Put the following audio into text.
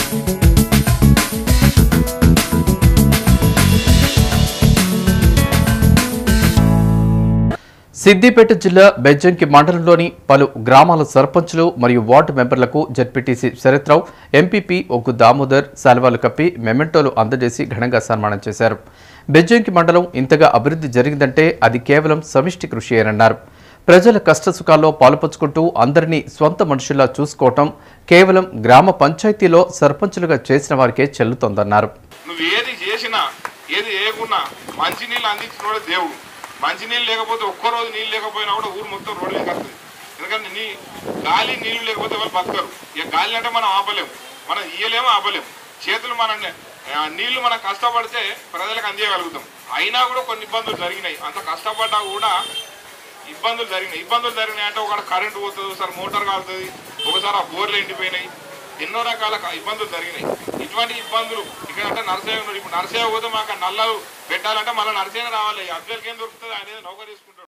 సిద్దిపేట జిల్లా బెజ్జంకి మండలంలోని పలు గ్రామాల సర్పంచులు మరియు వార్డు మెంబర్లకు జడ్పీటీసీ శరత్రావు ఎంపీపీ ఒగ్గు దామోదర్ శాల్వాలు కప్పి మెమెంటోలు అందజేసి ఘనంగా సన్మానం చేశారు బెజ్జంకి మండలం ఇంతగా అభివృద్ధి జరిగిందంటే అది కేవలం సమిష్టి కృషి అన్నారు ప్రజల కష్టసుఖాల్లో పాలుపంచుకుంటూ అందరినీ స్వంత మనుషుల్లా చూసుకోవటం కేవలం గ్రామ పంచాయతీలో సర్పంచులుగా చేసిన వారికే చెల్లుతోందన్నారు నువ్వు ఏది చేసినా ఏది చేయకున్నా మంచినీళ్ళు అందించినోడే దేవుడు మంచినీళ్ళు లేకపోతే ఒక్కరోజు నీళ్ళు లేకపోయినా కూడా ఊరు మొత్తం రోడ్లు వస్తుంది ఎందుకంటే నీ గాలి నీళ్లు లేకపోతే వాళ్ళు బతకరు ఇక గాలి అంటే మనం ఆపలేము మనం ఇయ్యలేము ఆపలేము చేతులు మన ఆ, నీళ్లు మనం కష్టపడితే ప్రజలకు అందియగలుగుతాం అయినా కూడా కొన్ని ఇబ్బందులు జరిగినాయి అంత కష్టపడ్డా కూడా ఇబ్బందులు జరిగినాయి ఇబ్బందులు జరిగినాయి అంటే ఒకటి కరెంట్ పోతుంది ఒకసారి మోటార్ కాలుతుంది ఒకసారి ఆ బోర్లు ఎండిపోయినాయి ఎన్నో రకాల క- ఇబ్బందులు జరిగినాయి ఇటువంటి ఇబ్బందులు ఇక్కడ అంటే నరసయ్య ఉన్నాడు ఇప్పుడు నరసయ్య పోతే మాకు ఆ నల్లలు పెట్టాలంటే మళ్ళీ నరసయ్య రావాలి అబ్దుల్ కేం దొరుకుతుంది ఆయన ఏదో నౌకరు తీసుకుంటాడు